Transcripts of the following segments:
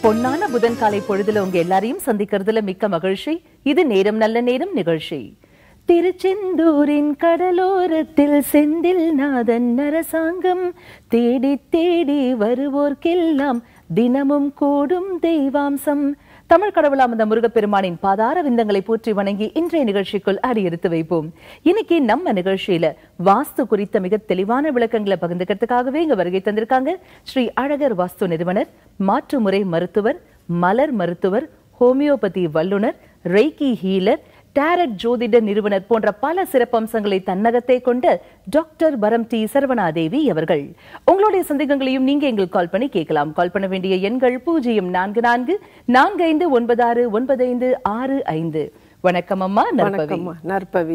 பொன்னான புதன் காலை பொழுதுல உங்க எல்லாரையும் சந்திக்கிறதுல மிக்க மகிழ்ச்சி இது நேரம் நல்ல நேரம் நிகழ்ச்சி திருச்செந்தூரின் கடலோரத்தில் செந்தில் நாதன் அரசாங்கம் தேடி தேடி வருவோர்க்கெல்லாம் தினமும் கூடும் தெய்வாம்சம் தமிழ் கடவுளாம் அந்த முருகப்பெருமானின் பாதார விந்தங்களை போற்றி வணங்கி இன்றைய நிகழ்ச்சிக்குள் அடியெடுத்து வைப்போம் இன்னைக்கு நம்ம நிகழ்ச்சியில வாஸ்து குறித்த மிக தெளிவான விளக்கங்களை பகிர்ந்துக்கிறதுக்காகவே இங்க வருகை தந்திருக்காங்க ஸ்ரீ அழகர் வாஸ்து நிறுவனர் மாற்றுமுறை மருத்துவர் மலர் மருத்துவர் ஹோமியோபதி வல்லுனர் ரெய்கி ஹீலர் டேரட் ஜோதிட நிறுவனர் போன்ற பல சிறப்பம்சங்களை தன்னகத்தை கொண்ட டாக்டர் பரம் டி சரவணாதேவி அவர்கள் உங்களுடைய சந்தேகங்களையும் நீங்க எங்களுக்கு கால் பண்ணி கேட்கலாம் கால் பண்ண வேண்டிய எண்கள் பூஜ்ஜியம் நான்கு நான்கு நான்கு ஐந்து ஒன்பது ஆறு ஒன்பது ஐந்து ஆறு ஐந்து வணக்கம் அம்மா நற்பவி வணக்கம்மா நற்பவி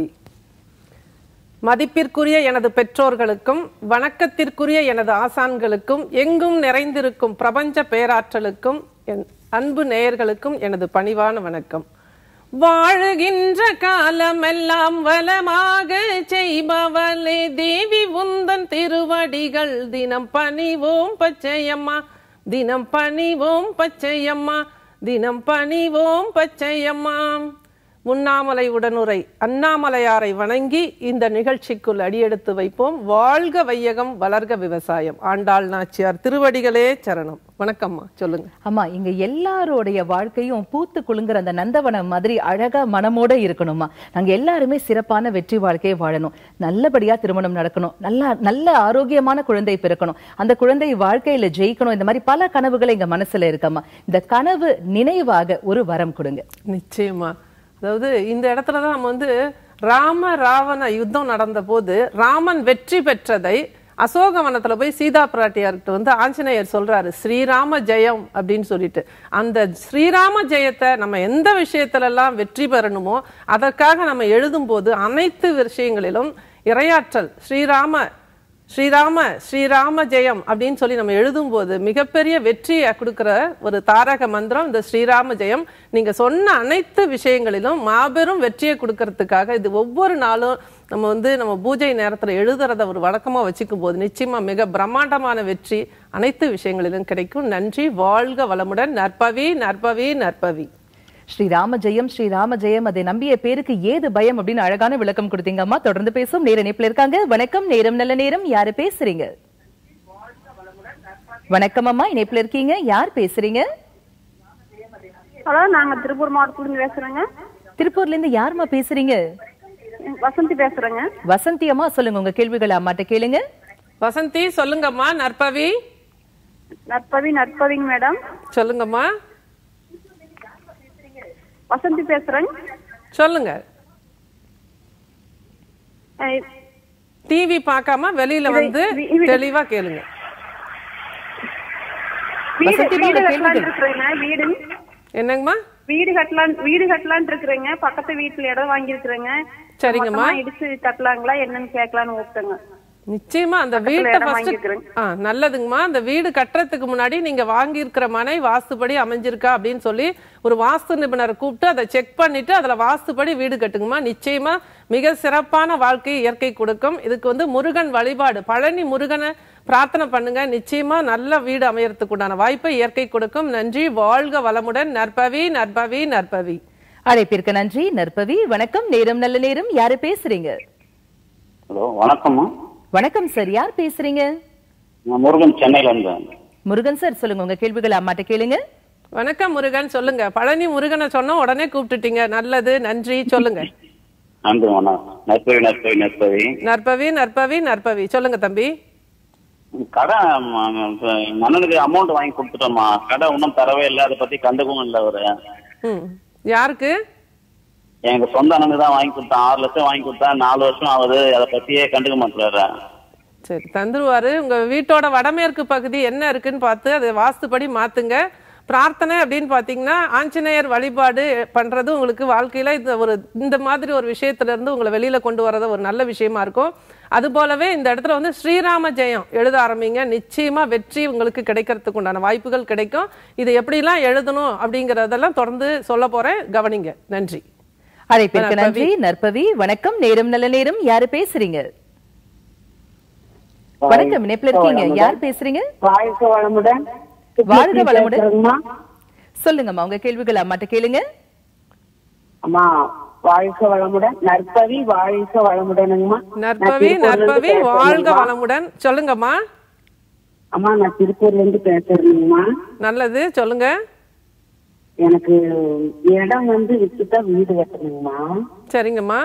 மதிப்பிற்குரிய எனது பெற்றோர்களுக்கும் வணக்கத்திற்குரிய எனது ஆசான்களுக்கும் எங்கும் நிறைந்திருக்கும் பிரபஞ்ச பேராற்றலுக்கும் என் அன்பு நேயர்களுக்கும் எனது பணிவான வணக்கம் வாழுகின்ற காலமெல்லாம் வளமாக செய்பவளே தேவி உந்தன் திருவடிகள் தினம் பணிவோம் பச்சையம்மா தினம் பணிவோம் பச்சையம்மா தினம் பணிவோம் பச்சையம்மா முன்னாமலை உடனுரை அண்ணாமலையாரை வணங்கி இந்த நிகழ்ச்சிக்குள் அடியெடுத்து வைப்போம் வாழ்க வையகம் வளர்க விவசாயம் ஆண்டாள் நாச்சியார் திருவடிகளே சரணம் வணக்கம்மா சொல்லுங்க அம்மா இங்க எல்லாரோடைய வாழ்க்கையும் பூத்து குலுங்குற அந்த நந்தவனம் மாதிரி அழகா மனமோட இருக்கணுமா நாங்க எல்லாருமே சிறப்பான வெற்றி வாழ்க்கையை வாழணும் நல்லபடியா திருமணம் நடக்கணும் நல்ல நல்ல ஆரோக்கியமான குழந்தை பிறக்கணும் அந்த குழந்தை வாழ்க்கையில ஜெயிக்கணும் இந்த மாதிரி பல கனவுகள் எங்க மனசுல இருக்கம்மா இந்த கனவு நினைவாக ஒரு வரம் கொடுங்க நிச்சயமா அதாவது இந்த இடத்துல தான் நம்ம வந்து ராம ராவண யுத்தம் நடந்த போது ராமன் வெற்றி பெற்றதை அசோகவனத்துல போய் சீதா பிராட்டியார்கிட்ட வந்து ஆஞ்சநேயர் சொல்றாரு ஸ்ரீராம ஜெயம் அப்படின்னு சொல்லிட்டு அந்த ஸ்ரீராம ஜெயத்தை நம்ம எந்த விஷயத்துல எல்லாம் வெற்றி பெறணுமோ அதற்காக நம்ம எழுதும் போது அனைத்து விஷயங்களிலும் இரையாற்றல் ஸ்ரீராம ஸ்ரீராம ஸ்ரீராம ஜெயம் அப்படின்னு சொல்லி நம்ம எழுதும்போது மிகப்பெரிய வெற்றியை கொடுக்கிற ஒரு தாரக மந்திரம் இந்த ஸ்ரீராம ஜெயம் நீங்க சொன்ன அனைத்து விஷயங்களிலும் மாபெரும் வெற்றியை கொடுக்கறதுக்காக இது ஒவ்வொரு நாளும் நம்ம வந்து நம்ம பூஜை நேரத்துல எழுதுறத ஒரு வழக்கமா வச்சுக்கும் போது நிச்சயமா மிக பிரம்மாண்டமான வெற்றி அனைத்து விஷயங்களிலும் கிடைக்கும் நன்றி வாழ்க வளமுடன் நற்பவி நற்பவி நற்பவி ஸ்ரீராம ஜெயம் ஸ்ரீராம ஜெயம் அதை நம்பிய பேருக்கு ஏது பயம் அப்படின்னு அழகான விளக்கம் கொடுத்தீங்க அம்மா தொடர்ந்து பேசும் நேர இணைப்புல இருக்காங்க வணக்கம் நேரம் நல்ல நேரம் யாரு பேசுறீங்க வணக்கம் அம்மா இணைப்புல இருக்கீங்க யார் பேசுறீங்க ஹலோ நாங்க திருப்பூர் மாவட்டத்துல பேசுறேங்க திருப்பூர்ல இருந்து யாரும்மா பேசுறீங்க வசந்தி பேசுறேங்க வசந்தி அம்மா சொல்லுங்க உங்க கேள்விகளை அம்மாட்ட கேளுங்க வசந்தி சொல்லுங்கம்மா நற்பவி நற்பவி நற்பவிங்க மேடம் சொல்லுங்கம்மா வசந்தி பேசுறேங்க சொல்லுங்க அஹ் டிவி பார்க்காம வெளியில வந்து வி- வி- தெளிவா கேளுங்க வீடு வசந்தி, வீடு உங்க கட்டலான் கேள்விகள். இருக்கிறேங்க வீடு என்னங்கம்மா வீடு கட்டலான் வீடு கட்டலான் இருக்கிறேங்க பக்கத்து வீட்டுல இடம் வாங்கியிருக்கிறேங்க சரிங்கம்மா. மொத்தமா இடிச்சு கட்டலாங்களா என்னன்னு கேட்கலான்னு கூப்பிட்டேங்க நிச்சயமா அந்த வீட்டை இடம் ஃபர்ஸ்ட் வாங்கியிருக்கிறேன். ஆ நல்லதுங்கம்மா அந்த வீடு கட்டுறதுக்கு முன்னாடி நீங்க வாங்கியிருக்கிற மனை வாஸ்துபடி அமைஞ்சிருக்கா அப்படின்னு சொல்லி ஒரு வாஸ்து நிபுணரை கூப்பிட்டு அதை செக் பண்ணிட்டு அதுல வாஸ்துபடி வீடு கட்டுங்கம்மா நிச்சயமா மிக சிறப்பான வாழ்க்கை இயற்கை கொடுக்கும் இதுக்கு வந்து முருகன் வழிபாடு பழனி முருகனை பிரார்த்தனை பண்ணுங்க நிச்சயமா நல்ல வீடு அமையறதுக்கு உண்டான வாய்ப்பை இயற்கை கொடுக்கும் நன்றி வாழ்க வளமுடன் நற்பவி நற்பவி நற்பவி அழைப்பிற்கு நன்றி நற்பவி வணக்கம் நேரம் நல்ல நேரம் யாரு பேசுறீங்க ஹலோ வணக்கம்மா வணக்கம் சார் யார் பேசுறீங்க நான் முருகன் சென்னையில இருந்தேன் முருகன் சார் சொல்லுங்க உங்க கேள்விகளை அம்மாட்ட கேளுங்க வணக்கம் முருகன் சொல்லுங்க பழனி முருகனை சொன்னா உடனே கூப்பிட்டுட்டீங்க நல்லது நன்றி சொல்லுங்க நன்றி வணக்கம் நற்பவி நற்பவி நற்பவி நற்பவி நற்பவி நற்பவி சொல்லுங்க தம்பி கடை ம- ம- மன்னனுக்கு அமௌண்ட் வாங்கி கொடுத்துட்டோம்மா கடை இன்னும் தரவே இல்லை அதை பத்தி கண்டுக்கவும் இல்லை அவரு ம் யாருக்கு எங்க சொந்த அண்ணனுக்கு தான் வாங்கி கொடுத்தான் ஆறு லட்சம் வாங்கி கொடுத்தேன் நாலு வருஷம் ஆகுது அதை பத்தியே கண்டுக்க மாட்டாரு சரி தந்துருவாரு உங்க வீட்டோட வடமேற்கு பகுதி என்ன இருக்குன்னு பார்த்து அதை வாஸ்துபடி மாத்துங்க பிரார்த்தனை அப்படின்னு பாத்தீங்கன்னா ஆஞ்சநேயர் வழிபாடு பண்றது உங்களுக்கு வாழ்க்கையில இந்த ஒரு இந்த மாதிரி ஒரு விஷயத்துல இருந்து உங்களை வெளியில கொண்டு வரது ஒரு நல்ல விஷயமா இருக்கும் அது போலவே இந்த இடத்துல வந்து ஸ்ரீராம ஜெயம் எழுத ஆரம்பிங்க நிச்சயமா வெற்றி உங்களுக்கு கிடைக்கிறதுக்கு உண்டான வாய்ப்புகள் கிடைக்கும் இது எப்படிலாம் எழுதணும் அப்படிங்கறதெல்லாம் தொடர்ந்து சொல்ல போறேன் கவனிங்க நன்றி அழைப்பிற்கு நன்றி நற்பவி வணக்கம் நேரம் நல்ல நேரம் யாரு பேசுறீங்க வணக்கம் இணைப்புல இருக்கீங்க யார் பேசுறீங்க வாழ்க வளமுடன் வாழ்க வளமுடன். பேசுறேங்கம்மா. சொல்லுங்கம்மா உங்க கேள்விகள் அம்மாட்ட கேளுங்க அம்மா வாழ்க வளமுடன் நற்பவி வாழ்க வளமுடனுங்கம்மா நான் நற்பவி திருப்பூர்ல இருந்து நற்பவி வாழ்க பேசுறேங்கம்மா. வளமுடன் சொல்லுங்கம்மா அம்மா நான் திருப்பூர்ல இருந்து பேசுறேங்கம்மா நல்லது சொல்லுங்க எனக்கு இடம் வந்து வித்துதான் வீடு கட்டணுங்கம்மா சரிங்கம்மா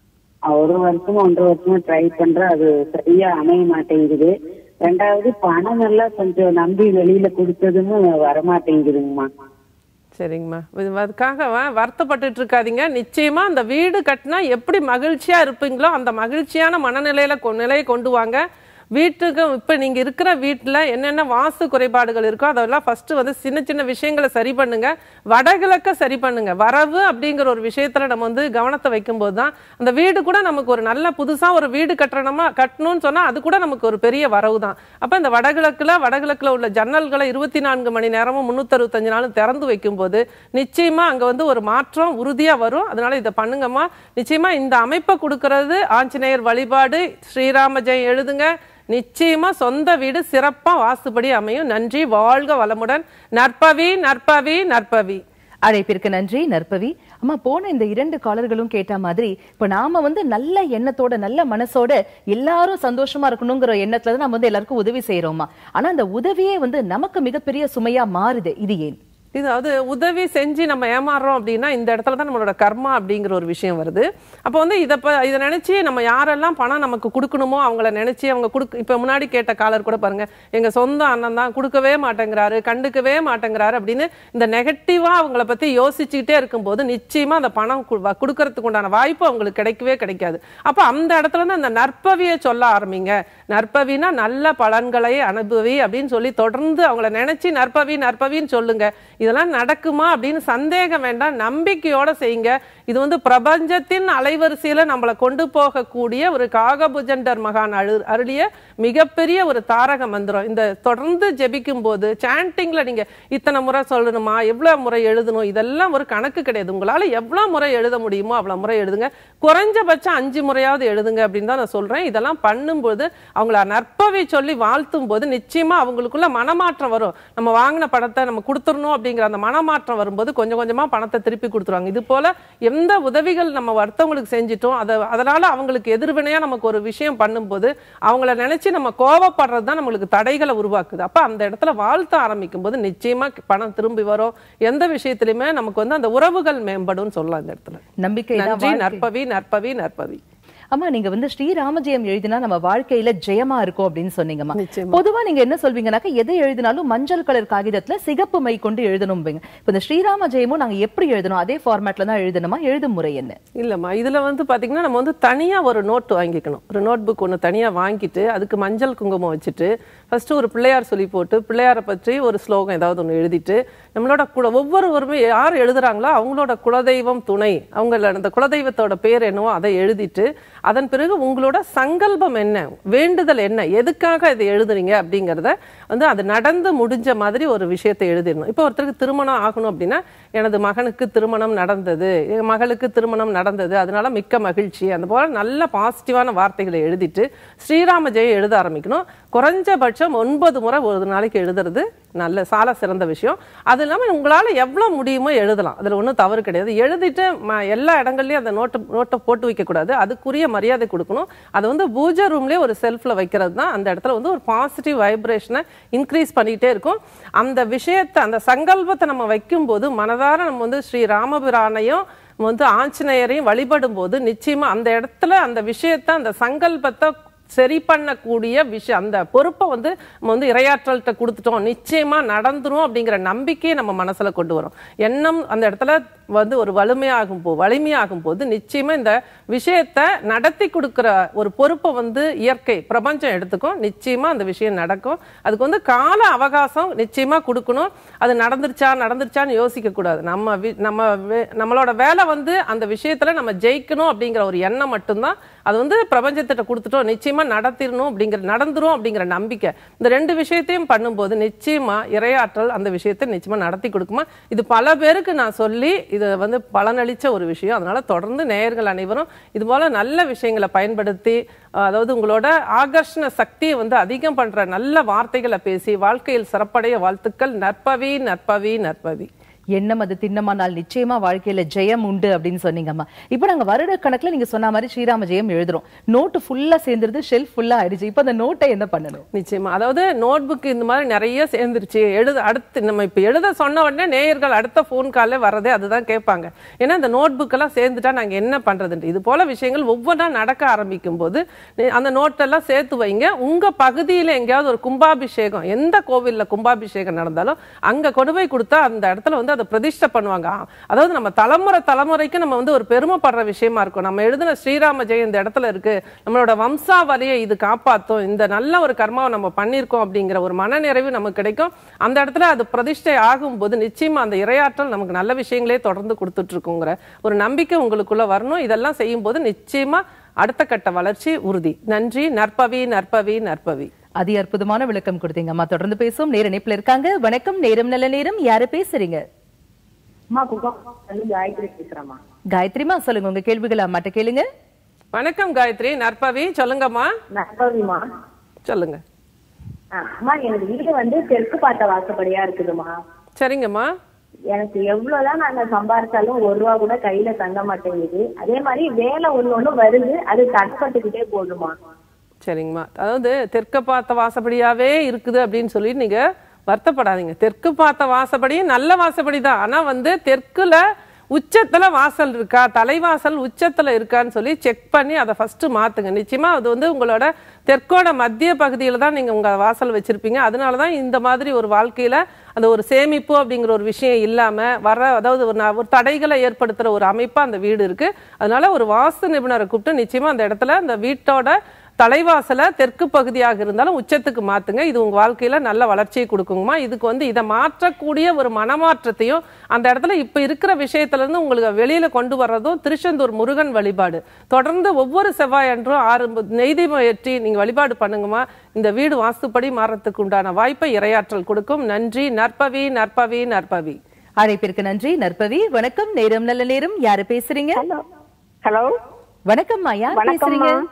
ஒரு வருஷமா ஒன்றரை வருஷமா ட்ரை பண்றேன் அது சரியா அமைய மாட்டேங்குது ரெண்டாவது பணம் எல்லாம் கொஞ்சம் நம்பி வெளியில கொடுத்ததும் வரமாட்டேங்குதுங்கம்மா சரிங்கம்மா இது அதுக்காக வ- வருத்தப்பட்டுட்டு இருக்காதீங்க நிச்சயமா அந்த வீடு கட்டினா எப்படி மகிழ்ச்சியா இருப்பீங்களோ அந்த மகிழ்ச்சியான மனநிலையில கொ- நிலையை கொண்டு வாங்க வீட்டுக்கு இப்ப நீங்க இருக்கிற வீட்டுல என்னென்ன வாஸ்து குறைபாடுகள் இருக்கோ அதெல்லாம் ஃபர்ஸ்ட் வந்து சின்ன சின்ன விஷயங்களை சரி பண்ணுங்க வடகிழக்க சரி பண்ணுங்க வரவு அப்படிங்கிற ஒரு விஷயத்துல நம்ம வந்து கவனத்தை வைக்கும்போது தான் அந்த வீடு கூட நமக்கு ஒரு நல்ல புதுசா ஒரு வீடு கட்டணுமா கட்டணும்னு சொன்னா அது கூட நமக்கு ஒரு பெரிய வரவு தான் அப்ப இந்த வடகிழக்குல வடகிழக்குல உள்ள ஜன்னல்களை இருபத்தி நான்கு மணி நேரமும் முன்னூத்தி அறுபத்தஞ்சு நாளும் திறந்து வைக்கும்போது நிச்சயமா அங்க வந்து ஒரு மாற்றம் உறுதியா வரும் அதனால இதை பண்ணுங்கம்மா நிச்சயமா இந்த அமைப்பை கொடுக்கறது ஆஞ்சநேயர் வழிபாடு ஸ்ரீராம ஜெயம் எழுதுங்க நிச்சயமா சொந்த வீடு சிறப்பா வாஸ்துபடி அமையும் நன்றி வாழ்க வளமுடன் நற்பவி நற்பவி நற்பவி அழைப்பிற்கு நன்றி நற்பவி அம்மா போன இந்த இரண்டு காலர்களும் கேட்ட மாதிரி இப்ப நாம வந்து நல்ல எண்ணத்தோட நல்ல மனசோட எல்லாரும் சந்தோஷமா இருக்கணுங்கிற எண்ணத்துல தான் நம்ம வந்து எல்லாருக்கும் உதவி செய்யறோமா ஆனா அந்த உதவியே வந்து நமக்கு மிகப்பெரிய சுமையா மாறுது இது ஏன் இதாவது உதவி செஞ்சு நம்ம ஏமாறுறோம் அப்படின்னா இந்த இடத்துல தான் நம்மளோட கர்மா அப்படிங்கிற ஒரு விஷயம் வருது அப்போ வந்து இதை ப இதை நினைச்சு நம்ம யாரெல்லாம் பணம் நமக்கு கொடுக்கணுமோ அவங்கள நினைச்சு அவங்க கொடுக்க இப்போ முன்னாடி கேட்ட காலர் கூட பாருங்க எங்க சொந்த அண்ணன் தான் கொடுக்கவே மாட்டேங்கிறாரு கண்டுக்கவே மாட்டேங்கிறாரு அப்படின்னு இந்த நெகட்டிவா அவங்கள பத்தி யோசிச்சுக்கிட்டே இருக்கும்போது நிச்சயமா அந்த பணம் கு- வ- கொடுக்கறதுக்கு உண்டான வாய்ப்பு அவங்களுக்கு கிடைக்கவே கிடைக்காது அப்போ அந்த இடத்துல இருந்து அந்த நற்பவியை சொல்ல ஆரம்பிங்க நற்பவினா நல்ல பலன்களை அனுபவி அப்படின்னு சொல்லி தொடர்ந்து அவங்கள நினைச்சு நற்பவி நற்பவின்னு சொல்லுங்க இதெல்லாம் நடக்குமா அப்படின்னு சந்தேகம் வேண்டாம் நம்பிக்கையோட செய்யுங்க இது வந்து பிரபஞ்சத்தின் அலைவரிசையில நம்மளை கொண்டு போகக்கூடிய ஒரு காகபுஜண்டர் மகான் அழு அருளிய மிகப்பெரிய ஒரு தாரக மந்திரம் இந்த தொடர்ந்து ஜெபிக்கும் போது சாண்டிங்ல நீங்க இத்தனை முறை சொல்லணுமா எவ்வளவு முறை எழுதணும் இதெல்லாம் ஒரு கணக்கு கிடையாது உங்களால எவ்வளவு முறை எழுத முடியுமோ அவ்வளவு முறை எழுதுங்க குறைஞ்சபட்சம் அஞ்சு முறையாவது எழுதுங்க அப்படின்னு தான் நான் சொல்றேன் இதெல்லாம் பண்ணும்போது அவங்கள நற்பவை சொல்லி வாழ்த்தும் போது நிச்சயமா அவங்களுக்குள்ள மனமாற்றம் வரும் நம்ம வாங்கின பணத்தை நம்ம கொடுத்துடணும் அப்படிங்கிற அந்த மனமாற்றம் வரும்போது கொஞ்சம் கொஞ்சமா பணத்தை திருப்பி கொடுத்துருவாங்க இது போல எந்த உதவிகள் நம்ம அடுத்தவங்களுக்கு செஞ்சிட்டோம் அதை அதனால அவங்களுக்கு எதிர்வினையா நமக்கு ஒரு விஷயம் பண்ணும்போது அவங்கள நினைச்சு நம்ம கோவப்படுறது தான் நம்மளுக்கு தடைகளை உருவாக்குது அப்ப அந்த இடத்துல வாழ்த்த ஆரம்பிக்கும் போது நிச்சயமா பணம் திரும்பி வரும் எந்த விஷயத்திலுமே நமக்கு வந்து அந்த உறவுகள் மேம்படும் சொல்லலாம் இந்த இடத்துல நம்பிக்கை தான் நன்றி வாழ்க்கை. நற்பவி நற்பவி நற்பவி அம்மா நீங்க வந்து ஸ்ரீராமஜெயம் எழுதினா நம்ம வாழ்க்கையில ஜெயமா இருக்கும் அப்படின்னு சொன்னீங்கம்மா நிச்சயமா. பொதுவா நீங்க என்ன சொல்வீங்கன்னாக்கா எதை எழுதினாலும் மஞ்சள் கலர் காகிதத்துல சிகப்பு மை கொண்டு எழுதணும் இப்ப இந்த ஸ்ரீராம ஜெயமும் நாங்க எப்படி எழுதணும் அதே ஃபார்மேட்ல தான் எழுதணுமா எழுதும் முறை என்ன இல்லம்மா இதுல வந்து பாத்தீங்கன்னா நம்ம வந்து தனியா ஒரு நோட் வாங்கிக்கணும் ஒரு நோட் புக் ஒன்று தனியா வாங்கிட்டு அதுக்கு மஞ்சள் குங்குமம் வச்சுட்டு ஃபர்ஸ்ட் ஒரு பிள்ளையார் சொல்லி போட்டு பிள்ளையாரை பற்றி ஒரு ஸ்லோகம் ஏதாவது ஒன்று எழுதிட்டு நம்மளோட குல ஒவ்வொருவருமே யார் எழுதுறாங்களோ அவங்களோட குலதெய்வம் துணை அவங்களோட அந்த குலதெய்வத்தோட பேர் என்னவோ அதை எழுதிட்டு அதன் பிறகு உங்களோட சங்கல்பம் என்ன வேண்டுதல் என்ன எதுக்காக இதை எழுதுறீங்க அப்படிங்கிறத வந்து அது நடந்து முடிஞ்ச மாதிரி ஒரு விஷயத்தை எழுதிடணும் இப்போ ஒருத்தருக்கு திருமணம் ஆகணும் அப்படின்னா எனது மகனுக்கு திருமணம் நடந்தது என் மகளுக்கு திருமணம் நடந்தது அதனால மிக்க மகிழ்ச்சி அந்த போல நல்ல பாசிட்டிவான வார்த்தைகளை எழுதிட்டு ஸ்ரீராம ஜெயம் எழுத ஆரம்பிக்கணும் குறைஞ்சபட்சம் ஒன்பது முறை ஒரு நாளைக்கு எழுதுறது நல்ல சால சிறந்த விஷயம் அது இல்லாமல் உங்களால் எவ்வளோ முடியுமோ எழுதலாம் அதில் ஒன்றும் தவறு கிடையாது எழுதிட்டு ம- எல்லா இடங்கள்லையும் அந்த நோட்டை நோட்டை போட்டு வைக்கக்கூடாது அதுக்குரிய மரியாதை கொடுக்கணும் அதை வந்து பூஜை ரூம்லேயே ஒரு செல்ஃபில் வைக்கிறது தான் அந்த இடத்துல வந்து ஒரு பாசிட்டிவ் வைப்ரேஷனை இன்க்ரீஸ் பண்ணிகிட்டே இருக்கும் அந்த விஷயத்தை அந்த சங்கல்பத்தை நம்ம வைக்கும்போது மனதார நம்ம வந்து ஸ்ரீ ராமபிரானையும் நம்ம வந்து ஆஞ்சநேயரையும் வழிபடும் போது நிச்சயமா அந்த இடத்துல அந்த விஷயத்தை அந்த சங்கல்பத்தை சரி பண்ணக்கூடிய விஷயம் அந்த பொறுப்பை வந்து நம்ம வந்து இரையாற்றல்கிட்ட கொடுத்துட்டோம் நிச்சயமா நடந்துரும் அப்படிங்கிற நம்பிக்கையை நம்ம மனசுல கொண்டு வரும் எண்ணம் அந்த இடத்துல வந்து ஒரு வலிமையாகும் போ வலிமையாகும் போது நிச்சயமா இந்த விஷயத்தை நடத்தி கொடுக்கிற ஒரு பொறுப்பை வந்து இயற்கை பிரபஞ்சம் எடுத்துக்கும் நிச்சயமா அந்த விஷயம் நடக்கும் அதுக்கு வந்து கால அவகாசம் நிச்சயமா கொடுக்கணும் அது நடந்துருச்சா நடந்துருச்சான்னு யோசிக்க கூடாது நம்ம வி- நம்ம வே- நம்மளோட வேலை வந்து அந்த விஷயத்துல நம்ம ஜெயிக்கணும் அப்படிங்கிற ஒரு எண்ணம் மட்டும்தான் அது வந்து பிரபஞ்சத்திட்ட கொடுத்துட்டோம் நிச்சயமா நடத்திடணும் அப்படிங்கிற நடந்துரும் அப்படிங்கிற நம்பிக்கை இந்த ரெண்டு விஷயத்தையும் பண்ணும்போது நிச்சயமா இரையாற்றல் அந்த விஷயத்தை நிச்சயமா நடத்தி கொடுக்குமா இது பல பேருக்கு நான் சொல்லி இது வந்து பலனளிச்ச ஒரு விஷயம் அதனால தொடர்ந்து நேயர்கள் அனைவரும் இது போல நல்ல விஷயங்களை பயன்படுத்தி அஹ், அதாவது உங்களோட ஆகர்ஷண சக்தியை வந்து அதிகம் பண்ற நல்ல வார்த்தைகளை பேசி வாழ்க்கையில் சிறப்படைய வாழ்த்துக்கள் நற்பவி நற்பவி நற்பவி எண்ணம் அது திண்ணமானால் நிச்சயமா வாழ்க்கையில ஜெயம் உண்டு அப்படின்னு சொன்னீங்கம்மா இப்போ நாங்க வருட கணக்குல நீங்க சொன்ன மாதிரி ஸ்ரீராம ஜெயம் எழுதுறோம் நோட்டு ஃபுல்லா சேர்ந்துருது ஷெல்ஃப் ஃபுல்லா ஆயிடுச்சு இப்போ அந்த நோட்டை என்ன பண்ணணும் நிச்சயமா அதாவது நோட் புக் இந்த மாதிரி நிறைய சேர்ந்துருச்சு எழுத அடுத்து நம்ம இப்போ எழுத சொன்ன உடனே நேயர்கள் அடுத்த ஃபோன் காலில் வரதே அதுதான் கேட்பாங்க ஏன்னா இந்த நோட் புக்கெல்லாம் சேர்ந்துட்டா நாங்கள் என்ன பண்ணுறதுன்ட்டு இது போல விஷயங்கள் ஒவ்வொன்றா நடக்க ஆரம்பிக்கும் போது நீ- அந்த நோட்டெல்லாம் சேர்த்து வைங்க உங்கள் பகுதியில் எங்கேயாவது ஒரு கும்பாபிஷேகம் எந்த கோவிலில் கும்பாபிஷேகம் நடந்தாலும் அங்கே கொண்டு போய் கொடுத்தா அந்த இடத்துல வந்து அதை பிரதிஷ்டை பண்ணுவாங்க ஆ, அதாவது நம்ம தலைமுறை தலைமுறைக்கு நம்ம வந்து ஒரு பெருமைப்படுற விஷயமா இருக்கும் நம்ம எழுதின ஸ்ரீராம ஜெயம் இந்த இடத்துல இருக்கு நம்மளோட வம்சாவளியை இது காப்பாத்தும் இந்த நல்ல ஒரு கர்மாவை நம்ம பண்ணியிருக்கோம் அப்படிங்கிற ஒரு மனநிறைவு நமக்கு கிடைக்கும் அந்த இடத்துல அது பிரதிஷ்டை ஆகும்போது நிச்சயமா அந்த இரையாற்றல் நமக்கு நல்ல விஷயங்களே தொடர்ந்து கொடுத்துட்டு இருக்குங்கிற ஒரு நம்பிக்கை உங்களுக்குள்ள வரணும் இதெல்லாம் செய்யும்போது நிச்சயமா அடுத்த கட்ட வளர்ச்சி உறுதி நன்றி நற்பவி நற்பவி நற்பவி அதி அற்புதமான விளக்கம் கொடுத்தீங்கம்மா தொடர்ந்து பேசுவோம் நேர இணைப்புல இருக்காங்க வணக்கம் நேரம் நல்ல நேரம் யாரு பேசுறீங்க அம்மா குகம் காயத்ரி பேசுறேம்மா காயத்ரிமா சொல்லுங்க உங்க கேள்விகளை அம்மாட்ட கேளுங்க வணக்கம் காயத்ரி நற்பவி சொல்லுங்கம்மா நற்பவிமா சொல்லுங்க அம்மா எனக்கு வீடு வந்து தெற்கு பார்த்த வாசப்படியா இருக்குதுமா சரிங்கம்மா எனக்கு எவ்வளவுதான் நாங்க சம்பாரிச்சாலும் ஒரு ரூபா கூட கையில தங்க மாட்டேங்குது அதே மாதிரி வேலை ஒண்ணு ஒண்ணு வருது அது தட்டுப்பட்டுக்கிட்டே போகுதுமா சரிங்கம்மா அதாவது தெற்க பார்த்த வாசப்படியாவே இருக்குது அப்படின்னு சொல்லி நீங்க வருத்தப்படாதீங்க தெற்கு பார்த்த வாசப்படி நல்ல வாசப்படி தான் ஆனா வந்து தெற்குல உச்சத்துல வாசல் இருக்கா தலைவாசல் உச்சத்துல இருக்கான்னு சொல்லி செக் பண்ணி அதை ஃபர்ஸ்ட் மாத்துங்க நிச்சயமா அது வந்து உங்களோட தெற்கோட மத்திய பகுதியில தான் நீங்க உங்க வாசல் வச்சிருப்பீங்க அதனால தான் இந்த மாதிரி ஒரு வாழ்க்கையில அந்த ஒரு சேமிப்பு அப்படிங்கிற ஒரு விஷயம் இல்லாம வர அதாவது ஒரு ந- ஒரு தடைகளை ஏற்படுத்துற ஒரு அமைப்பா அந்த வீடு இருக்கு அதனால ஒரு வாஸ்து நிபுணரை கூப்பிட்டு நிச்சயமா அந்த இடத்துல அந்த வீட்டோட தலைவாசலை தெற்கு பகுதியாக இருந்தாலும் உச்சத்துக்கு மாத்துங்க இது உங்க வாழ்க்கையில நல்ல வளர்ச்சியை கொடுக்குங்கம்மா இதுக்கு வந்து இதை மாற்றக்கூடிய ஒரு மனமாற்றத்தையும் அந்த இடத்துல இப்ப இருக்கிற விஷயத்துல இருந்து உங்களுக்கு வெளியில கொண்டு வர்றதும் திருச்செந்தூர் முருகன் வழிபாடு தொடர்ந்து ஒவ்வொரு செவ்வாய் அன்றும் ஆறு நெய்தீபம் ஏற்றி நீங்க வழிபாடு பண்ணுங்கம்மா இந்த வீடு வாஸ்துப்படி மாறத்துக்கு உண்டான வாய்ப்பை இரையாற்றல் கொடுக்கும் நன்றி நற்பவி நற்பவி நற்பவி அழைப்பிற்கு நன்றி நற்பவி வணக்கம் நேரம் நல்ல நேரம் யாரு பேசுறீங்க ஹலோ ஹலோ வணக்கம்மா யார் வணக்கம்மா பேசுறீங்க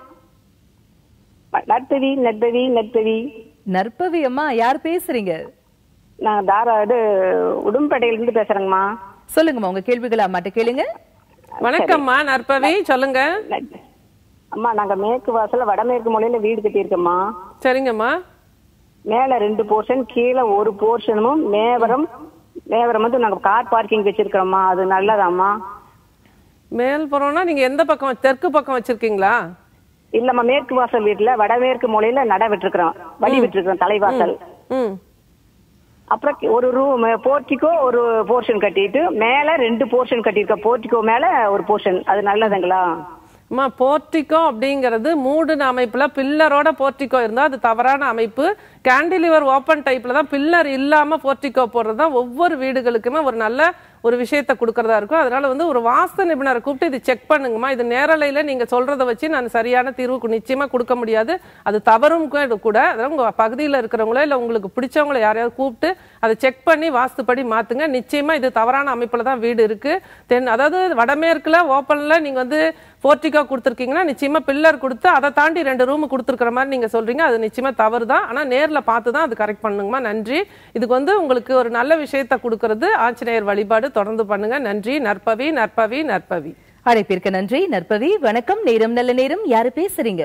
நற்பவி நற்பவி நற்பவி நற்பவி அம்மா யார் பேசுறீங்க நான் தாரா இது உடும்பேட்டையிலிருந்து பேசுறேங்கம்மா சொல்லுங்கம்மா உங்க கேள்விகளை அம்மாட்ட கேளுங்க வணக்கம்மா நற்பவி சொல்லுங்க ந- அம்மா நாங்க மேற்கு வாசல்ல வடமேற்கு மூலையில வீடு கட்டியிருக்கோம்மா சரிங்கம்மா மேல ரெண்டு போர்ஷன் கீழே ஒரு போர்ஷனும் மேவரம் மேவரம் வந்து நாங்க கார் பார்க்கிங் வச்சிருக்கிறோம்மா அது நல்லதாம்மா மேல்புறம்னா நீங்க எந்த பக்கம் தெற்கு பக்கம் வச்சிருக்கீங்களா இல்லம்மா மேற்கு வாசல் வீட்டுல வடமேற்கு மூலையில நட விட்டுருக்கிறோம் வழி விட்டுருக்கிறோம் தலைவாசல் ம் அப்புறம் கி- ஒரு ரூம் போர்ட்டிக்கோ ஒரு போர்ஷன் கட்டிட்டு மேல ரெண்டு போர்ஷன் கட்டியிருக்க போர்ட்டிக்கோ மேல ஒரு போர்ஷன் அது நல்லதுங்களா அம்மா போர்ட்டிகோ அப்படிங்கிறது மூடுன அமைப்புல பில்லரோட போர்ட்டிகோ இருந்தா அது தவறான அமைப்பு கேண்டிலிவர் ஓப்பன் டைப்ல தான் பில்லர் இல்லாம போர்ட்டிகோ போடுறது தான் ஒவ்வொரு வீடுகளுக்குமே ஒரு நல்ல ஒரு விஷயத்தை கொடுக்கறதா இருக்கும் அதனால வந்து ஒரு வாஸ்து நிபுணரை கூப்பிட்டு இது செக் பண்ணுங்கம்மா இது நேரலையில நீங்க சொல்றத வச்சு நான் சரியான தீர்வு நிச்சயமா கொடுக்க முடியாது அது தவறும் கூட- கூட அதாவது உங்க பகுதியில் இருக்கிறவங்களோ இல்ல உங்களுக்கு பிடிச்சவங்கள யாரையாவது கூப்பிட்டு அதை செக் பண்ணி வாஸ்துப்படி மாத்துங்க நிச்சயமா இது தவறான அமைப்புல தான் வீடு இருக்கு தென் அதாவது வடமேற்குல ஓப்பன்ல நீங்க வந்து போர்ட்டிகோ கொடுத்துருக்கீங்கன்னா நிச்சயமா பில்லர் கொடுத்து அதை தாண்டி ரெண்டு ரூம் கொடுத்துருக்கிற மாதிரி நீங்க சொல்றீங்க அது நிச்சயமா தவறு தான் ஆனா நேர்ல பார்த்து தான் அது கரெக்ட் பண்ணுங்கம்மா நன்றி இதுக்கு வந்து உங்களுக்கு ஒரு நல்ல விஷயத்தை கொடுக்கறது ஆஞ்சநேயர் வழிபாடு தொடர்ந்து பண்ணுங்க நன்றி நற்பவி நற்பவி நற்பவி அழைப்பிற்கு நன்றி நற்பவி வணக்கம் நேரம் நல்ல நேரம் யாரு பேசுறீங்க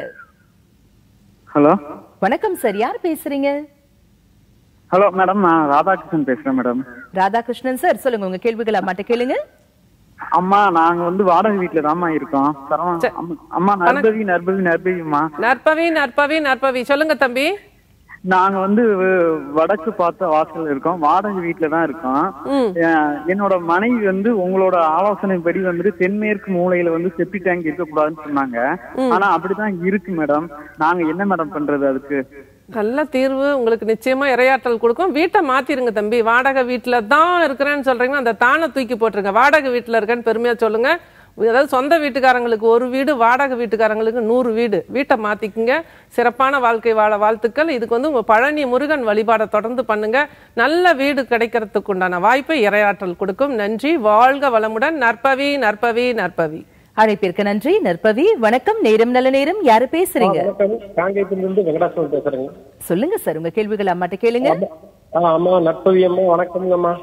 ஹலோ வணக்கம் சார் யார் பேசுறீங்க ஹலோ மேடம் நான் ராதாகிருஷ்ணன் பேசுறேன் மேடம் ராதாகிருஷ்ணன் சார் சொல்லுங்க உங்க கேள்விகளை அம்மாட்ட கேளுங்க அம்மா நாங்க வந்து வாடகை வீட்டுல தாம்மா இருக்கோம் சரவண அம்மா- அம்மா நர்பவி நர்பவி நர்பவிம்மா நற்பவி நற்பவி நற்பவி சொல்லுங்க தம்பி நாங்க வந்து வ- வடக்கு பார்த்த வாசல் இருக்கோம் வாடகை வீட்டுல தான் இருக்கோம் என்- என்னோட மனைவி வந்து உங்களோட ஆலோசனைப்படி வந்துட்டு தென்மேற்கு மூலையில வந்து செப்டி டேங்க் இருக்கக்கூடாதுன்னு சொன்னாங்க ஆனா அப்படிதான் இருக்கு மேடம் நாங்க என்ன மேடம் பண்றது அதுக்கு நல்ல தீர்வு உங்களுக்கு நிச்சயமா இரையாற்றல் கொடுக்கும் வீட்டை மாத்திருங்க தம்பி வாடகை வீட்டுல தான் இருக்கிறேன்னு சொல்றீங்கன்னா அந்த தானை தூக்கி போட்டுருங்க வாடகை வீட்டுல இருக்கேன்னு பெருமையா சொல்லுங்க அதாவது சொந்த வீட்டுக்காரங்களுக்கு ஒரு வீடு வாடகை வீட்டுக்காரங்களுக்கு நூறு வீடு வீட்டை மாத்திக்குங்க சிறப்பான வாழ்க்கை வாழ வாழ்த்துக்கள் இதுக்கு வந்து உங்க பழனி முருகன் வழிபாடை தொடர்ந்து பண்ணுங்க நல்ல வீடு கிடைக்கிறதுக்கு உண்டான வாய்ப்பை இரையாற்றல் கொடுக்கும் நன்றி வாழ்க வளமுடன் நற்பவி நற்பவி நற்பவி அழைப்பிற்கு நன்றி நற்பவி வணக்கம் நேரம் நல்ல நேரம் யாரு பேசுறீங்க வணக்கம் காங்கேயத்திலிருந்து வெங்கடாசலம் பேசுறேங்க சொல்லுங்க சார் உங்க கேள்விகளை அம்மாட்ட கேளுங்க ஆ அம்மா நட்பவி அம்மா வணக்கம்ங்கம்மா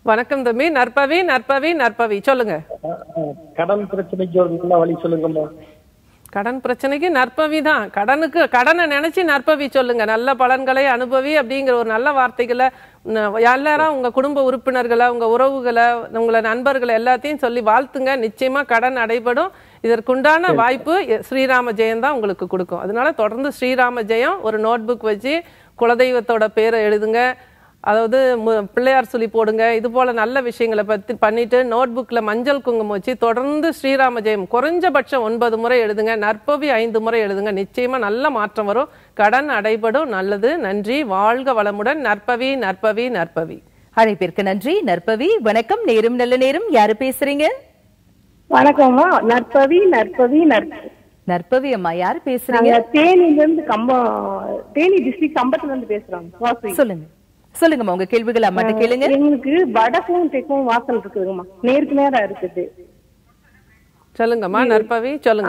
வணக்கம் தம்பி நற்பவி நற்பவி நற்பவி சொல்லுங்க கடன் பிரச்சனைக்கு ஒரு நல்ல வழி சொல்லுங்கம்மா கடன் பிரச்சனைக்கு நற்பவி தான் கடனுக்கு கடனை நினைச்சு நற்பவி சொல்லுங்க நல்ல பலன்களை அனுபவி அப்படிங்கிற ஒரு நல்ல வார்த்தைகளை ந- எல்லாரும் உங்க குடும்ப உறுப்பினர்களை உங்க உறவுகளை உங்களை நண்பர்களை எல்லாத்தையும் சொல்லி வாழ்த்துங்க நிச்சயமா கடன் அடைபடும் இதற்குண்டான வாய்ப்பு எ- ஸ்ரீராம ஜெயம் தான் உங்களுக்கு கொடுக்கும் அதனால தொடர்ந்து ஸ்ரீராம ஜெயம் ஒரு நோட் புக் வச்சு குலதெய்வத்தோட பேரை எழுதுங்க அதாவது மு- பிள்ளையார் சொல்லி போடுங்க இது போல நல்ல விஷயங்களை பத்தி பண்ணிட்டு நோட் புக்ல மஞ்சள் குங்குமம் வச்சு தொடர்ந்து ஸ்ரீராம ஜெயம் குறைஞ்சபட்சம் ஒன்பது முறை எழுதுங்க நற்பவி ஐந்து முறை எழுதுங்க நிச்சயமா நல்ல மாற்றம் வரும் கடன் அடைபடும் நல்லது நன்றி வாழ்க வளமுடன் நற்பவி நற்பவி நற்பவி அழைப்பிற்கு நன்றி நற்பவி வணக்கம் நேரம் நல்ல நேரம் யாரு பேசுறீங்க வணக்கம்மா நற்பவி நற்பவி நற்பவி நற்பவி அம்மா யாரு பேசுறீங்க நாங்க தேனில இருந்து கம்பம் தேனி டிஸ்ட்ரிக்ட் கம்பத்துல இருந்து பேசுறோம் வாசி. சொல்லுங்க சொல்லுங்கம்மா உங்க கேள்விகள் அம்மாட்ட கேளுங்க எங்களுக்கு வடக்கும் தெற்கும் வாசல் இருக்குதுங்கம்மா நேருக்கு நேரா இருக்குது சொல்லுங்கம்மா நற்பவி சொல்லுங்க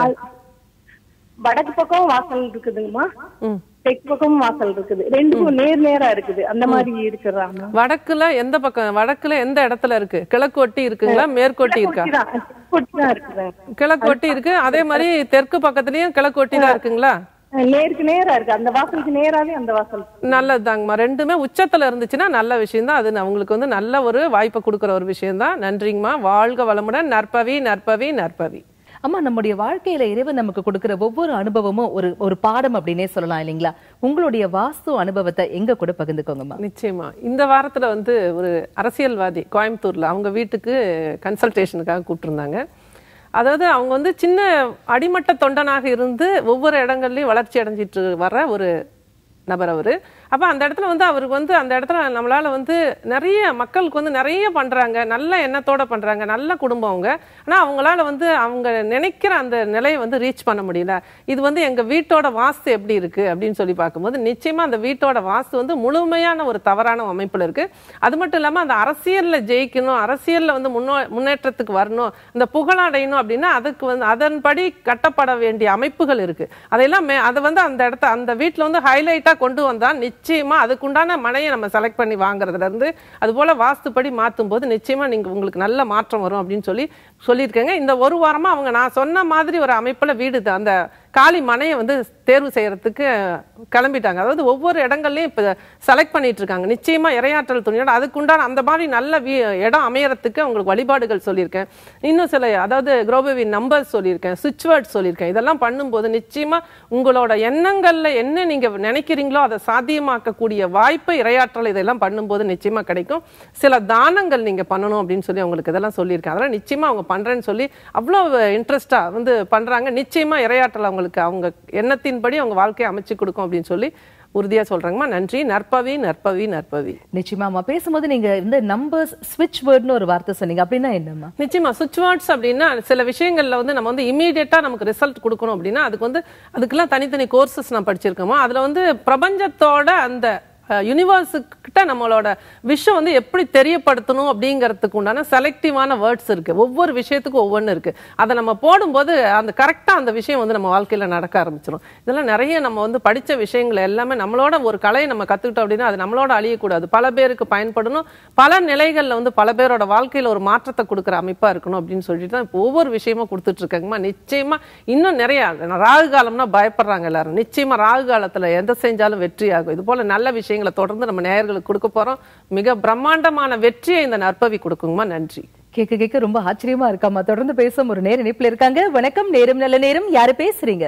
வடக்கு பக்கம் வாசல் இருக்குதுங்கம்மா ம். தெற்கு பக்கம் வாசல் இருக்குது ரெண்டுக்கும் நேர் நேரா இருக்குது அந்த மாதிரி இருக்கிறாங்க வடக்குல எந்த பக்கம் வடக்குல எந்த இடத்துல இருக்கு கிழக்கு ஒட்டி இருக்குங்களா மேற்கொட்டி இருக்கா தான் இருக்குது கிழக்கு ஒட்டி இருக்கு அதே மாதிரி தெற்கு பக்கத்துலயும் கிழக்கு ஒட்டி தான் இருக்குங்களா நேருக்கு நேரா இருக்கு அந்த வாசலுக்கு நேராவே அந்த வாசல் நல்லதுதாங்கம்மா ரெண்டுமே உச்சத்துல இருந்துச்சுன்னா நல்ல விஷயம் தான் அது அவங்களுக்கு வந்து நல்ல ஒரு வாய்ப்பை கொடுக்குற ஒரு விஷயம் தான் நன்றிங்கம்மா வாழ்க வளமுடன் நற்பவி நற்பவி நற்பவி அம்மா நம்முடைய வாழ்க்கையில இறைவன் நமக்கு கொடுக்கிற ஒவ்வொரு அனுபவமும் ஒரு ஒரு பாடம் அப்படின்னே சொல்லலாம் இல்லைங்களா உங்களுடைய வாஸ்து அனுபவத்தை எங்க கூட பகிர்ந்துக்கோங்கம்மா நிச்சயமா இந்த வாரத்துல வந்து ஒரு அரசியல்வாதி கோயம்புத்தூர்ல அவங்க வீட்டுக்கு கன்சல்டேஷனுக்காக கூப்பிட்டுருந்தாங்க அதாவது அவங்க வந்து சின்ன அடிமட்ட தொண்டனாக இருந்து ஒவ்வொரு இடங்கள்லயும் வளர்ச்சி அடைஞ்சிட்டு வர ஒரு நபர் அவரு அப்ப அந்த இடத்துல வந்து அவருக்கு வந்து அந்த இடத்துல நம்மளால வந்து நிறைய மக்களுக்கு வந்து நிறைய பண்றாங்க நல்ல எண்ணத்தோட பண்றாங்க நல்ல குடும்பம் அவங்க ஆனா அவங்களால வந்து அவங்க நினைக்கிற அந்த நிலையை வந்து ரீச் பண்ண முடியல இது வந்து எங்க வீட்டோட வாஸ்து எப்படி இருக்கு அப்படின்னு சொல்லி பார்க்கும்போது நிச்சயமா அந்த வீட்டோட வாஸ்து வந்து முழுமையான ஒரு தவறான அமைப்புல இருக்கு அது மட்டும் இல்லாம அந்த அரசியல்ல ஜெயிக்கணும் அரசியல்ல வந்து முன்னோ முன்னேற்றத்துக்கு வரணும் இந்த புகழடையணும் அப்படின்னா அதுக்கு வந்து அதன்படி கட்டப்பட வேண்டிய அமைப்புகள் இருக்கு அதையெல்லாம் மே- அதை வந்து அந்த இடத்த அந்த வீட்டுல வந்து ஹைலைட்டா கொண்டு வந்தா நிச்சயமா அதுக்குண்டான மனையை நம்ம செலக்ட் பண்ணி வாங்குறதுல இருந்து அது போல வாஸ்துப்படி மாத்தும் போது நிச்சயமா நீங்க உங்களுக்கு நல்ல மாற்றம் வரும் அப்படின்னு சொல்லி சொல்லியிருக்கேங்க இந்த ஒரு வாரமா அவங்க நான் சொன்ன மாதிரி ஒரு அமைப்புல வீடு த- அந்த காலி மனையை வந்து தேர்வு செய்யறதுக்கு கிளம்பிட்டாங்க அதாவது ஒவ்வொரு இடங்கள்லயும் இப்ப செலக்ட் பண்ணிட்டு இருக்காங்க நிச்சயமா இரையாற்றல் துணியோட அதுக்குண்டான அந்த மாதிரி நல்ல வீ- இடம் அமையறதுக்கு அவங்களுக்கு வழிபாடுகள் சொல்லியிருக்கேன் இன்னும் சில அதாவது குரோபவி நம்பர்ஸ் சொல்லியிருக்கேன் சுவிட்ச் வேர்ட் சொல்லியிருக்கேன் இதெல்லாம் பண்ணும்போது நிச்சயமா உங்களோட எண்ணங்கள்ல என்ன நீங்க நினைக்கிறீங்களோ அதை சாத்தியமாக்கக்கூடிய வாய்ப்பு இரையாற்றல் இதெல்லாம் பண்ணும்போது நிச்சயமா கிடைக்கும் சில தானங்கள் நீங்க பண்ணணும் அப்படின்னு சொல்லி அவங்களுக்கு இதெல்லாம் சொல்லியிருக்கேன் அதெல்லாம் நிச்சயமா அவங்க பண்றேன்னு சொல்லி அவ்வளோ இன்ட்ரெஸ்டா வந்து பண்றாங்க நிச்சயமா இரையாற்றல் அவங்களுக்கு அவங்க எண்ணத்தின்படி அவங்க வாழ்க்கையை அமைச்சு கொடுக்கும் அப்படின்னு சொல்லி உறுதியா சொல்றாங்கம்மா நன்றி நற்பவி நற்பவி நற்பவி நிச்சயமா அம்மா பேசும்போது நீங்க இந்த நம்பர்ஸ் ஸ்விட்ச் வேர்ட்னு ஒரு வார்த்தை சொன்னீங்க அப்படின்னா என்னம்மா நிச்சயமா சுவிட்ச் வேர்ட்ஸ் அப்படின்னா சில விஷயங்கள்ல வந்து நம்ம வந்து இமீடியட்டா நமக்கு ரிசல்ட் கொடுக்கணும் அப்படின்னா அதுக்கு வந்து அதுக்கெல்லாம் தனித்தனி கோர்சஸ் நான் படிச்சிருக்கோமா அதுல வந்து பிரபஞ்சத்தோட அந்த யூனிவர்ஸ் கிட்ட நம்மளோட விஷயம் வந்து எப்படி தெரியப்படுத்தணும் அப்படிங்கிறதுக்கு உண்டான செலக்டிவான வேர்ட்ஸ் இருக்கு ஒவ்வொரு விஷயத்துக்கும் ஒவ்வொன்று இருக்கு அதை நம்ம போடும்போது அந்த கரெக்டா அந்த விஷயம் வந்து நம்ம வாழ்க்கையில நடக்க ஆரம்பிச்சிடும் இதெல்லாம் நிறைய நம்ம வந்து படிச்ச விஷயங்கள் எல்லாமே நம்மளோட ஒரு கலையை நம்ம கத்துக்கிட்டோம் அப்படின்னா அது நம்மளோட அழியக்கூடாது பல பேருக்கு பயன்படணும் பல நிலைகள்ல வந்து பல பேரோட வாழ்க்கையில ஒரு மாற்றத்தை கொடுக்குற அமைப்பா இருக்கணும் அப்படின்னு சொல்லிட்டு தான் இப்போ ஒவ்வொரு விஷயமும் கொடுத்துட்டு இருக்காங்கம்மா நிச்சயமா இன்னும் நிறைய ராகு காலம்னா பயப்படுறாங்க எல்லாரும் நிச்சயமா ராகு காலத்துல எந்த செஞ்சாலும் வெற்றி ஆகும் இது போல நல்ல விஷயங்களை தொடர்ந்து நம்ம நேயர்களுக்கு கொடுக்க போறோம் மிக பிரம்மாண்டமான வெற்றியை இந்த நற்பவி கொடுக்குங்கம்மா நன்றி கேட்க கேட்க ரொம்ப ஆச்சரியமா இருக்காம்மா தொடர்ந்து பேசும் ஒரு நேர இணைப்புல இருக்காங்க வணக்கம் நேரம் நல்ல நேரம் யாரு பேசுறீங்க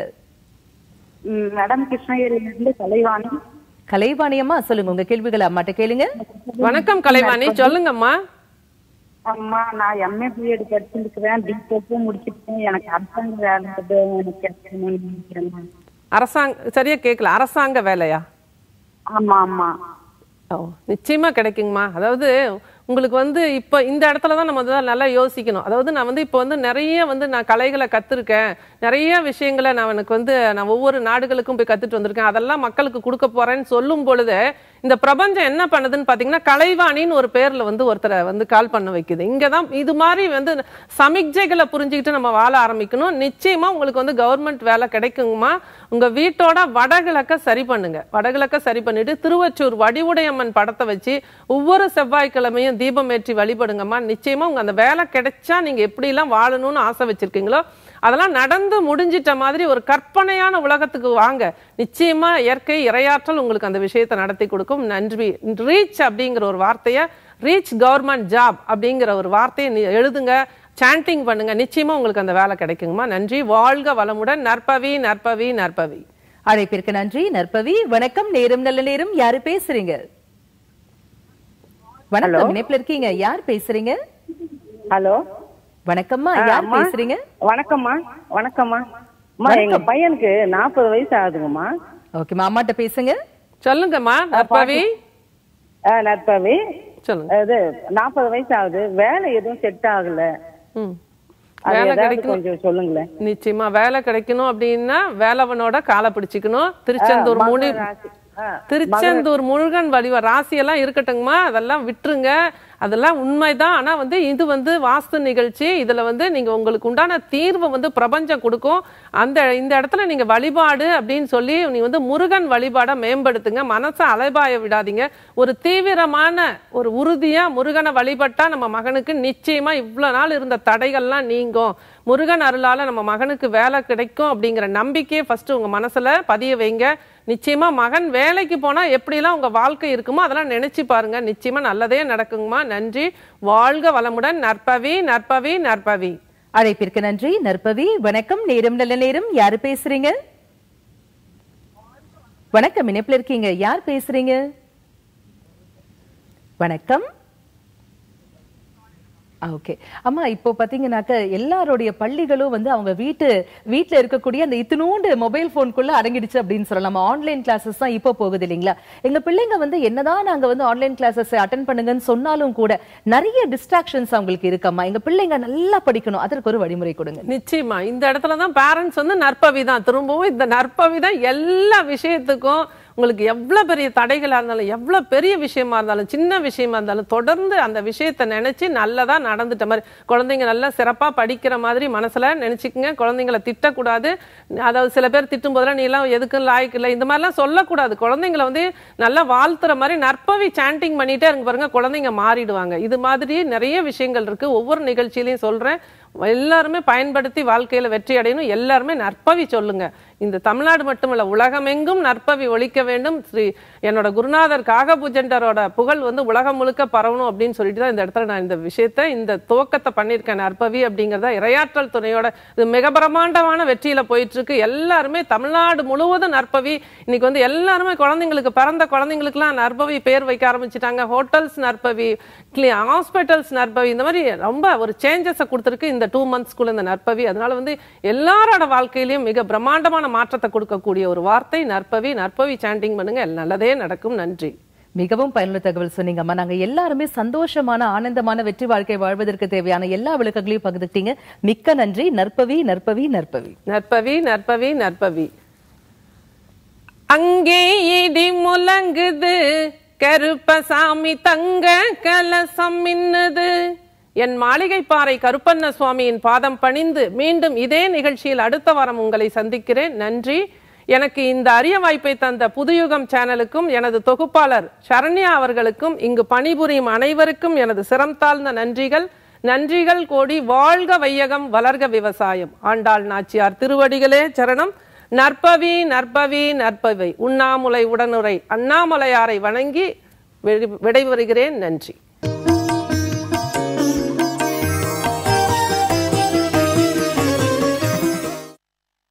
மேடம் கிருஷ்ணகிரியில இருந்து கலைவாணி கலைவாணி அம்மா சொல்லுங்க உங்க கேள்விகளை அம்மாட்ட கேளுங்க வணக்கம் கலைவாணி சொல்லுங்கம்மா அம்மா நான் எம்ஏ பிஎட் படிச்சிருக்கிறேன் பிடெக்கும் முடிச்சிருக்கேன் எனக்கு அரசாங்க வேலை எதுவும் எனக்கு கிடைக்கணும்னு நினைக்கிறேன் அரசாங்க சரியா கேட்கல அரசாங்க வேலையா ஆமா ஆமா ஓ நிச்சயமா கிடைக்குங்கம்மா அதாவது உங்களுக்கு வந்து இப்போ இந்த இடத்துல தான் நம்ம வந்து நல்லா யோசிக்கணும் அதாவது நான் வந்து இப்போ வந்து நிறைய வந்து நான் கலைகளை கற்றுருக்கேன் நிறைய விஷயங்களை நான் எனக்கு வந்து நான் ஒவ்வொரு நாடுகளுக்கும் போய் கற்றுட்டு வந்திருக்கேன் அதெல்லாம் மக்களுக்கு கொடுக்க போறேன்னு சொல்லும் பொழுது இந்த பிரபஞ்சம் என்ன பண்ணுதுன்னு பார்த்தீங்கன்னா கலைவாணின்னு ஒரு பேர்ல வந்து ஒருத்தரை வந்து கால் பண்ண வைக்குது இங்கே தான் இது மாதிரி வந்து சமிக்ஜைகளை புரிஞ்சுக்கிட்டு நம்ம வாழ ஆரம்பிக்கணும் நிச்சயமா உங்களுக்கு வந்து கவர்மெண்ட் வேலை கிடைக்குங்கம்மா உங்க வீட்டோட வடகிழக்க சரி பண்ணுங்க வடகிழக்க சரி பண்ணிட்டு திருவச்சூர் வடிவுடையம்மன் படத்தை வச்சு ஒவ்வொரு செவ்வாய்க்கிழமையும் தீபம் ஏற்றி வழிபடுங்கம்மா நிச்சயமா உங்க அந்த வேலை கிடைச்சா நீங்க எப்படிலாம் வாழணும்னு ஆசை வச்சிருக்கீங்களோ அதெல்லாம் நடந்து முடிஞ்சிட்ட மாதிரி ஒரு கற்பனையான உலகத்துக்கு வாங்க நிச்சயமா இயற்கை இரையாற்றல் உங்களுக்கு அந்த விஷயத்தை நடத்தி கொடுக்கும் நன்றி ரீச் அப்படிங்கிற ஒரு வார்த்தையை ரீச் கவர்மெண்ட் ஜாப் அப்படிங்கிற ஒரு வார்த்தையை நீ எழுதுங்க சாண்டிங் பண்ணுங்க நிச்சயமா உங்களுக்கு அந்த வேலை கிடைக்குங்கம்மா நன்றி வாழ்க வளமுடன் நற்பவி நற்பவி நற்பவி அழைப்பிற்கு நன்றி நற்பவி வணக்கம் நேரம் நல்ல நேரம் யாரு பேசுறீங்க வணக்கம் இணைப்புல இருக்கீங்க யார் பேசுறீங்க ஹலோ வணக்கம்மா ஆ, யார் அம்மா. பேசுறீங்க வணக்கம்மா வணக்கம்மா அம்மா எங்க பையனுக்கு நாற்பது வயசு ஆகுதுங்கம்மா ஓகேம்மா அம்மாட்ட பேசுங்க சொல்லுங்கம்மா நற்பவி ஆ, நற்பவி சொல்லுங்க இது நாற்பது வயசு ஆகுது வேலை எதுவும் செட் ஆகல ம் அது வேலை ஏதாவது கிடைக்கும் கொஞ்சம் சொல்லுங்களேன் நிச்சயமா வேலை கிடைக்கணும் அப்படின்னா வேலவனோட காலை பிடிச்சிக்கணும் திருச்செந்தூர் மகர முனி ராசி. ஆ, திருச்செந்தூர் முருகன் வழிவ ராசியெல்லாம் இருக்கட்டுங்கம்மா அதெல்லாம் விட்டுருங்க அதெல்லாம் உண்மைதான் ஆனா வந்து இது வந்து வாஸ்து நிகழ்ச்சி இதுல வந்து நீங்க உங்களுக்கு உண்டான தீர்வை வந்து பிரபஞ்சம் கொடுக்கும் அந்த இந்த இடத்துல நீங்க வழிபாடு அப்படின்னு சொல்லி நீ வந்து முருகன் வழிபாடை மேம்படுத்துங்க மனசை அலைபாய விடாதீங்க ஒரு தீவிரமான ஒரு உறுதியா முருகனை வழிபட்டா நம்ம மகனுக்கு நிச்சயமா இவ்வளவு நாள் இருந்த தடைகள்லாம் நீங்கும் முருகன் அருளால நம்ம மகனுக்கு வேலை கிடைக்கும் அப்படிங்கிற நம்பிக்கையை ஃபர்ஸ்ட் உங்க மனசுல பதிய வைங்க நிச்சயமா மகன் வேலைக்கு போனா எப்படிலாம் உங்க வாழ்க்கை இருக்குமோ அதெல்லாம் நினைச்சு பாருங்க நிச்சயமா நல்லதே நடக்குங்கம்மா நன்றி வாழ்க வளமுடன் நற்பவி நற்பவி நற்பவி அழைப்பிற்கு நன்றி நற்பவி வணக்கம் நேரம் நல்ல நேரம் யாரு பேசுறீங்க வணக்கம் இணைப்புல இருக்கீங்க யார் பேசுறீங்க வணக்கம் ஓகே அம்மா இப்போ பாத்தீங்கன்னாக்க எல்லாருடைய பள்ளிகளும் வந்து அவங்க வீட்டு வீட்ல இருக்கக்கூடிய அந்த இத்தினூண்டு மொபைல் போனுக்குள்ள அடங்கிடுச்சு அப்படின்னு சொல்லலாம் ஆன்லைன் கிளாஸஸ் தான் இப்போ போகுது இல்லைங்களா எங்க பிள்ளைங்க வந்து என்னதான் நாங்க வந்து ஆன்லைன் கிளாஸஸ் அட்டன் பண்ணுங்கன்னு சொன்னாலும் கூட நிறைய டிஸ்ட்ராக்ஷன்ஸ் அவங்களுக்கு இருக்கம்மா எங்க பிள்ளைங்க நல்லா படிக்கணும் அதற்கு ஒரு வழிமுறை கொடுங்க நிச்சயமா இந்த இடத்துல தான் பேரண்ட்ஸ் வந்து நற்பவி தான் திரும்பவும் இந்த நற்பவி தான் எல்லா விஷயத்துக்கும் உங்களுக்கு எவ்வளவு பெரிய தடைகளா இருந்தாலும் எவ்வளவு பெரிய விஷயமா இருந்தாலும் சின்ன விஷயமா இருந்தாலும் தொடர்ந்து அந்த விஷயத்தை நினைச்சு நல்லதா நடந்துட்ட மாதிரி குழந்தைங்க நல்லா சிறப்பா படிக்கிற மாதிரி மனசுல நினைச்சுக்குங்க குழந்தைங்களை திட்டக்கூடாது அதாவது சில பேர் திட்டும் போதெல்லாம் நீ எல்லாம் எதுக்கும் லாய்க்கு இல்லை இந்த மாதிரிலாம் சொல்லக்கூடாது குழந்தைங்களை வந்து நல்லா வாழ்த்துற மாதிரி நற்பவி சாண்டிங் பண்ணிட்டே இருங்க பாருங்க குழந்தைங்க மாறிடுவாங்க இது மாதிரி நிறைய விஷயங்கள் இருக்கு ஒவ்வொரு நிகழ்ச்சியிலையும் சொல்றேன் எல்லாருமே பயன்படுத்தி வாழ்க்கையில வெற்றி அடையணும் எல்லாருமே நற்பவி சொல்லுங்க இந்த தமிழ்நாடு மட்டுமல்ல உலகமெங்கும் நற்பவி ஒழிக்க வேண்டும் ஸ்ரீ என்னோட குருநாதர் காகபூஜண்டரோட புகழ் வந்து உலகம் முழுக்க பரவணும் அப்படின்னு சொல்லிட்டு தான் இந்த இடத்துல நான் இந்த விஷயத்தை இந்த துவக்கத்தை பண்ணியிருக்கேன் நற்பவி அப்படிங்கிறத இரையாற்றல் துணையோட இது மிக பிரமாண்டமான வெற்றியில போயிட்டு இருக்கு எல்லாருமே தமிழ்நாடு முழுவதும் நற்பவி இன்னைக்கு வந்து எல்லாருமே குழந்தைங்களுக்கு பிறந்த குழந்தைங்களுக்குலாம் நற்பவி பேர் வைக்க ஆரம்பிச்சிட்டாங்க ஹோட்டல்ஸ் நற்பவி ஹாஸ்பிட்டல்ஸ் நற்பவி இந்த மாதிரி ரொம்ப ஒரு சேஞ்சஸை கொடுத்துருக்கு இந்த டூ மந்த்ஸ்க்குள்ள இந்த நற்பவி அதனால வந்து எல்லாரோட வாழ்க்கையிலயும் மிக பிரம்மாண்டமான மாற்றத்தை கொடுக்கக்கூடிய ஒரு வார்த்தை நற்பவி நற்பவி சாண்டிங் பண்ணுங்க நல்லதே நடக்கும் நன்றி மிகவும் பயனுள்ள தகவல் சொன்னீங்கம்மா நாங்க எல்லாருமே சந்தோஷமான ஆனந்தமான வெற்றி வாழ்க்கை வாழ்வதற்கு தேவையான எல்லா விளக்கங்களையும் பகிர்ந்துட்டீங்க மிக்க நன்றி நற்பவி நற்பவி நற்பவி நற்பவி நற்பவி நற்பவி அங்கே இடி முழங்குது கருப்பசாமி தங்க கலசம் மின்னுது என் மாளிகை பாறை கருப்பண்ண சுவாமியின் பாதம் பணிந்து மீண்டும் இதே நிகழ்ச்சியில் அடுத்த வாரம் உங்களை சந்திக்கிறேன் நன்றி எனக்கு இந்த அரிய வாய்ப்பை தந்த புதுயுகம் சேனலுக்கும் எனது தொகுப்பாளர் சரண்யா அவர்களுக்கும் இங்கு பணிபுரியும் அனைவருக்கும் எனது சிரம் தாழ்ந்த நன்றிகள் நன்றிகள் கோடி வாழ்க வையகம் வளர்க விவசாயம் ஆண்டாள் நாச்சியார் திருவடிகளே சரணம் நற்பவி நற்பவி நற்பவி உண்ணாமுலை உடனுரை அண்ணாமலையாரை வணங்கி விடை- விடைபெறுகிறேன் நன்றி